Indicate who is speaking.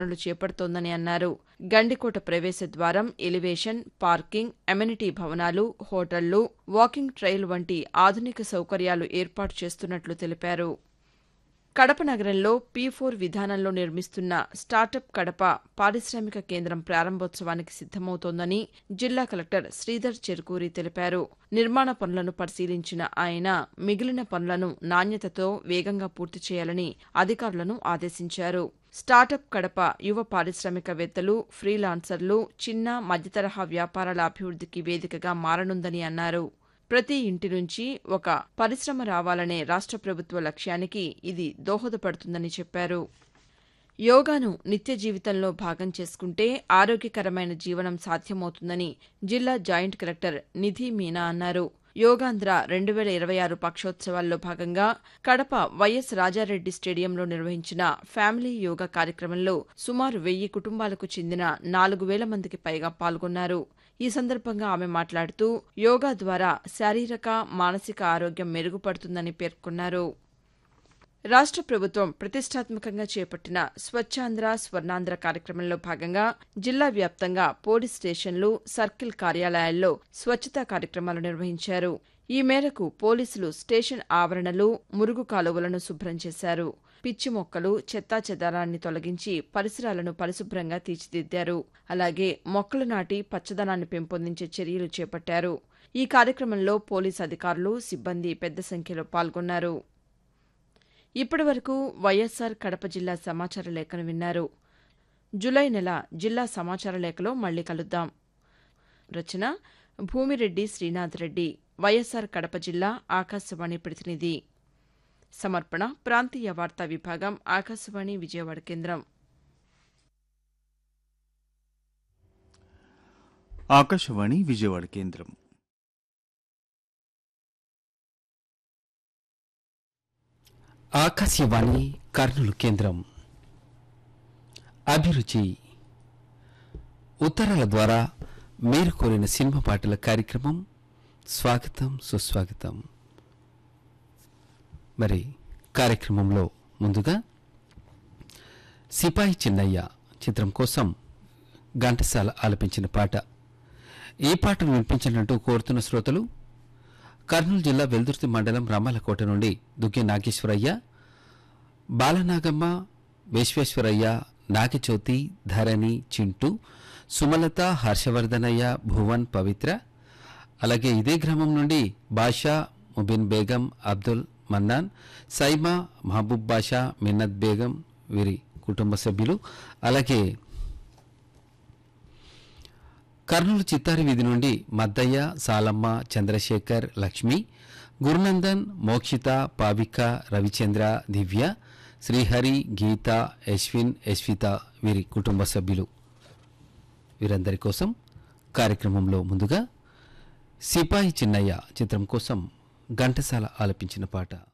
Speaker 1: పనులు చేపడుతోందని అన్నారు గండికోట ప్రవేశ ద్వారం ఎలివేషన్ పార్కింగ్ అమ్యూనిటీ భవనాలు హోటళ్లు వాకింగ్ ట్రైల్ వంటి ఆధునిక సౌకర్యాలు ఏర్పాటు చేస్తున్నట్లు తెలిపారు కడప నగరంలో పీ ఫోర్ విధానంలో నిర్మిస్తున్న స్టార్టప్ కడప పారిశ్రామిక కేంద్రం ప్రారంభోత్సవానికి సిద్దమవుతోందని జిల్లా కలెక్టర్ శ్రీధర్ చెరుకూరి తెలిపారు నిర్మాణ పనులను పరిశీలించిన ఆయన మిగిలిన పనులను నాణ్యతతో వేగంగా పూర్తి చేయాలని అధికారులను ఆదేశించారు స్టార్టప్ కడప యువ పారిశ్రామికవేత్తలు ఫ్రీలాన్సర్లు చిన్న మధ్యతరహా వ్యాపారాల అభివృద్ధికి వేదికగా మారనుందని అన్నారు ప్రతి ఇంటి నుంచి ఒక పరిశ్రమ రావాలనే రాష్ట్ర ప్రభుత్వ లక్ష్యానికి ఇది దోహదపడుతుందని చెప్పారు యోగాను నిత్య జీవితంలో భాగం చేసుకుంటే ఆరోగ్యకరమైన జీవనం సాధ్యమవుతుందని జిల్లా జాయింట్ కలెక్టర్ నిధి మీనా అన్నారు యోగాంధ్ర రెండు వేల ఇరవై ఆరు పక్షోత్సవాల్లో భాగంగా కడప వైఎస్ రాజారెడ్డి స్టేడియంలో నిర్వహించిన ఫ్యామిలీ యోగా కార్యక్రమంలో సుమారు వెయ్యి కుటుంబాలకు చెందిన నాలుగు వేల మందికి పైగా పాల్గొన్నారు ఈ సందర్భంగా ఆమె మాట్లాడుతూ యోగా ద్వారా శారీరక మానసిక ఆరోగ్యం మెరుగుపడుతుందని పేర్కొన్నారు రాష్ట్ర ప్రభుత్వం ప్రతిష్టాత్మకంగా చేపట్టిన స్వచ్ఛాంధ్ర స్వర్ణాంధ్ర కార్యక్రమంలో భాగంగా జిల్లా వ్యాప్తంగా పోలీస్ స్టేషన్లు సర్కిల్ కార్యాలయాల్లో స్వచ్ఛతా కార్యక్రమాలు నిర్వహించారు ఈ మేరకు పోలీసులు స్టేషన్ ఆవరణలు మురుగు కాలువలను శుభ్రం చేశారు పిచ్చి మొక్కలు చెత్తా చెదారాన్ని తొలగించి పరిసరాలను పరిశుభ్రంగా తీర్చిదిద్దారు అలాగే మొక్కలు నాటి పచ్చదనాన్ని పెంపొందించే చర్యలు చేపట్టారు ఈ కార్యక్రమంలో పోలీసు అధికారులు సిబ్బంది పెద్ద సంఖ్యలో పాల్గొన్నారు ఇప్పటి వరకు వైఎస్సార్ కడప జిల్లా సమాచార లేఖను విన్నారు జులై నెల జిల్లా సమాచార లేఖలో మళ్ళీ కలుద్దాం రచన భూమిరెడ్డి శ్రీనాథ్ రెడ్డి వైఎస్సార్ కడప జిల్లా ఆకాశవాణి ప్రతినిధి సమర్పణ ప్రాంతీయ వార్తా విభాగం ఆకాశవాణి విజయవాడ కేంద్రం
Speaker 2: ఆకాశవాణి విజయవాడ కేంద్రం
Speaker 3: ఆకాశవాణి కర్నూలు కేంద్రం అభిరుచి ఉత్తరాల ద్వారా మీరు కోరిన సినిమా పాటల కార్యక్రమం స్వాగతం సుస్వాగతం మరి కార్యక్రమంలో ముందుగా సిపాయి చిన్నయ్య చిత్రం కోసం ఘంటసాల ఆలపించిన పాట ఈ పాటను వినిపించినట్టు కోరుతున్న శ్రోతలు కర్నూలు జిల్లా వెల్దుర్తి మండలం రామాలకోట నుండి దుగ్గి నాగేశ్వరయ్య బాలనాగమ్మ విశ్వేశ్వరయ్య నాగచౌతి ధరణి చింటూ సుమలత హర్షవర్ధనయ్య భువన్ పవిత్ర అలాగే ఇదే గ్రామం నుండి బాషా ముబిన్ బేగం అబ్దుల్ మన్నాన్ సైమా మహబూబ్ బాషా మిన్నత్ బేగం వీరి కుటుంబ సభ్యులు అలాగే కర్నూలు చిత్తారి వీధి నుండి మద్దయ్య సాలమ్మ చంద్రశేఖర్ లక్ష్మి గురునందన్ మోక్షిత పావిక రవిచంద్ర దివ్య శ్రీహరి గీత యశ్విన్ యశ్విత వీరి కుటుంబ సభ్యులు వీరందరి కోసం కార్యక్రమంలో ముందుగా సిపాయి చిన్నయ్య చిత్రం కోసం ఘంటసాల ఆలపించిన పాట